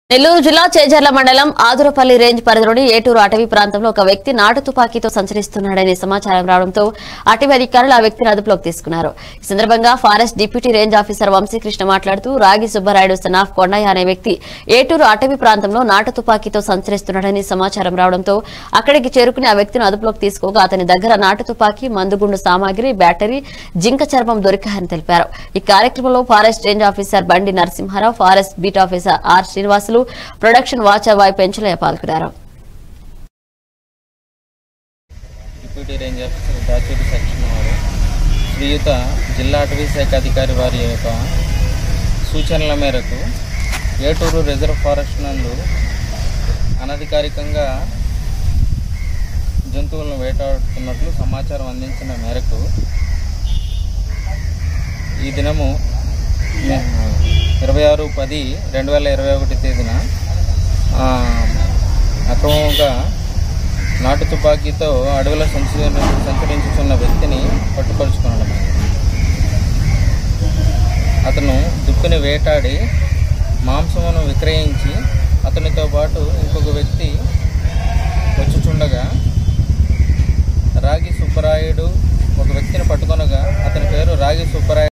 నెల్లూరు జిల్లా చేజర్ల మండలం ఆదురపల్లి రేంజ్ పరిధిలోని ఏటూరు అటవీ ప్రాంతంలో ఒక వ్యక్తి నాటు తుపాకీతో సంచరిస్తున్నాడనే సమాచారం రావడంతో అటవీ అధికారులు ఆ వ్యక్తిని అదుపులోకి తీసుకున్నారు ఈ సందర్భంగా forest deputy range officer Vamsikrishna మాట్లాడుతూ రాగి సుబ్బరాయుడు సనాఫ్ కొండయ్య అనే వ్యక్తి ఏటూరు అటవీ ప్రాంతంలో నాటు తుపాకీతో సంచరిస్తున్నాడని సమాచారం రావడంతో అక్కడికి చేరుకుని ఆ వ్యక్తిని అదుపులోకి తీసుకోగా అతని దగ్గర నాటు తుపాకీ మందుగుండు సామాగ్రి బ్యాటరీ జింక చర్మం దొరికాయని తెలిపారు ఈ కార్యక్రమంలో forest range officer Bandi Narasimharao forest beat officer R Srinivasulu production watcher Y Penchalaiah పాల్గొన్నారు deputy range officer Dachuri section వారు శ్రీయుత జిల్లా అటవీ శాఖ అధికారి వారి యొక్క సూచనల మేరకు ఏటూరు రిజర్వ్ ఫారెస్ట్ నందు అనధికారికంగా జంతువులను వేటాడుతున్నట్లు సమాచారం అందించిన మేరకు ఈ దినము ఇరవై ఆరు పది రెండు వేల ఇరవై ఒకటి తేదీన ఆ, అక్రమంగా నాటు తుపాకీతో అడవిలో సంచరి సంచరించుతున్న వ్యక్తిని పట్టుపరుచుకున్నాడు అతను దుప్పిని వేటాడి మాంసమును విక్రయించి అతనితో పాటు ఇంకొక వ్యక్తి వచ్చుచుండగా రాగి సుబ్బరాయుడు ఒక వ్యక్తిని పట్టుకొనగా అతని పేరు రాగి సుబ్బరాయుడు